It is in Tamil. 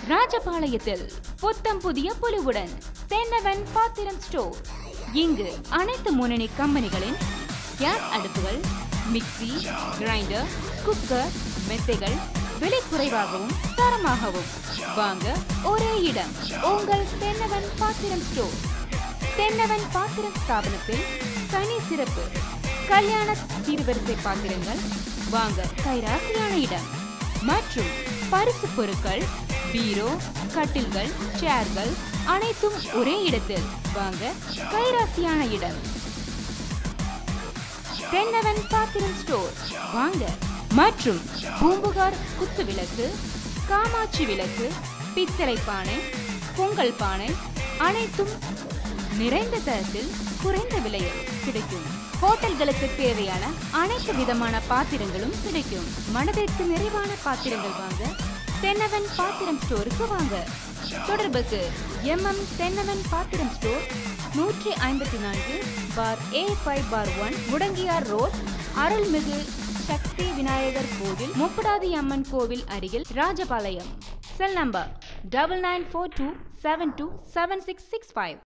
ராஜபாளையத்தில் புத்தம் புதிய பொலிவுடன் தென்னவன் பாத்திரம் ஸ்டோர் இங்கு அனைத்து முன்னணி கம்பெனிகளின் கேஸ் அடுப்புகள் மிக்ஸி கிரைண்டர் குக்கர் மெத்தைகள் விலை குறைவாகவும் தரமாகவும் வாங்க ஒரே இடம் உங்கள் தென்னவன் பாத்திரம் ஸ்டோர் தென்னவன் பாத்திரம் ஸ்தாபனத்தில் தனி சிறப்பு கல்யாண சீர்வரிசை பாத்திரங்கள் வாங்க கைராசியான இடம் மற்றும் பரிசு பொருட்கள் பீரோ கட்டில்கள் சேர்கள் அனைத்தும் ஒரே இடத்தில் வாங்க கைராசியான இடம் தென்னவன் பாத்திரம் ஸ்டோர் வாங்க மற்றும் பூம்புகார் குத்து விளக்கு காமாட்சி விளக்கு பித்தளை பானை பொங்கல் பானை அனைத்தும் நிறைந்த தரத்தில் குறைந்த விலையில் கிடைக்கும் ஹோட்டல்களுக்கு தேவையான அனைத்து விதமான பாத்திரங்களும் கிடைக்கும் மனதிற்கு நிறைவான பாத்திரங்கள் வாங்க தென்னவன் பாத்திரம் ஸ்டோருக்கு வாங்க தொடர்புக்கு எம்எம் தென்னவன் பாத்திரம் ஸ்டோர் நூற்றி ஐம்பத்தி நான்கு bar A five bar one Mudangiyar road அருள்மிகு சக்தி விநாயகர் கோவில் முப்படாதி அம்மன் கோவில் அருகில் Rajapalayam cell number double nine four two seven two seven six six five